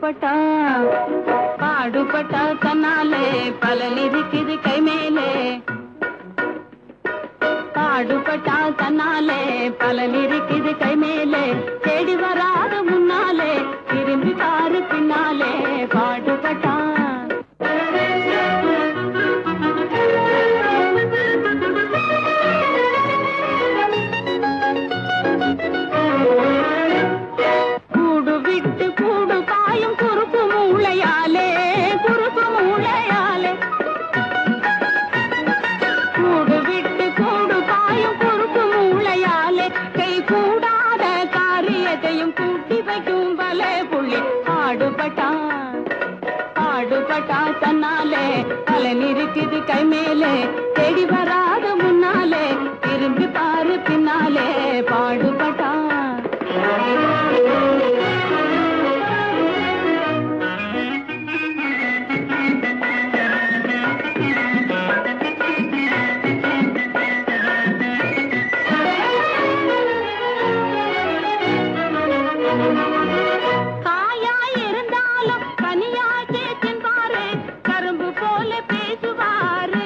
பாடுபட்டா பாடுபட்டா தன்னாலே பலன் இருக்குது கை மேலே பாடுபட்டா தன்னாலே பலன் இருக்குது கை மேலே தேடி வராத முன்னாலே திரும்பி பாரு பின்னாலே பாடுபட்டா கூடு விட்டு கூடு பாயும் குறுக்கு மூளையாலே குறுக்கு மூளையாலே கூடு விட்டு கூடு பாயும் குறுக்கு மூளையாலே கை கூடாத காரியத்தையும் கூட்டி வைக்கும் பல புள்ளி பாடுபட்டான் பாடுபட்டா தன்னாலே பலன் இருக்குது கை மேலே தேடி வராத முன்னாலே திரும்பி பாரு பின்னாலே பாடுபட்டான் காயாய் இருந்தாலும் கனியாச்சே தின்பாரு கரும்பு போல பேசுவாரு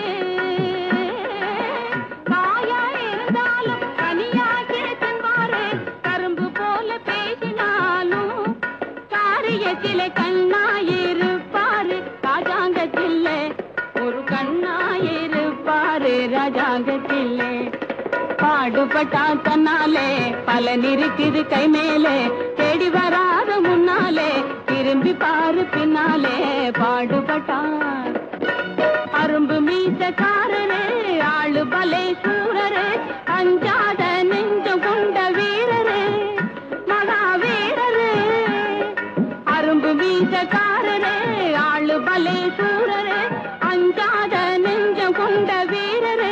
காயாய் இருந்தாலும் கனியாச்சே தின்பாரு கரும்பு போல பேசினாலும் காரியத்திலே கண்ணாயிருப்பாரு ராஜாங்கத்திலே ஒரு கண்ணாயிருப்பாரு ராஜாங்கத்திலே பாடுபட்டா தன்னாலே பலன் இருக்குது கை மேலே தேடி வராத முன்னாலே திரும்பி பாரு பின்னாலே பாடுபட்டான் அரும்பு மீசக்காரரே ஆளு பலே சூரரே அஞ்சாத நெஞ்சம் கொண்ட வீரரே மகாவீரரே அரும்பு மீசக்காரரே ஆளு பலே சூரரே அஞ்சாத நெஞ்சம் கொண்ட வீரரே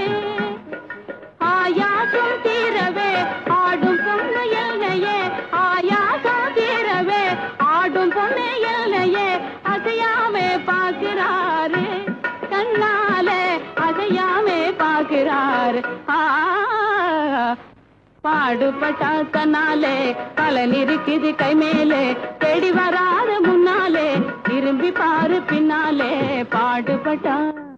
ஆயாசம் தீரவே ஆடும் பொண்ணு எல்லையே ஆயாசம் தீரவே ஆடும் பொண்ணு எல்லையே அசையாமே பார்க்கிறாரு கண்ணாலே அசையாமே பார்க்கிறாரு ஆ பாடுபட்டா தன்னாலே பலன் இருக்குது கை மேலே தேடி வராத முன்னாலே திரும்பி பாரு பின்னாலே பாடுபட்டா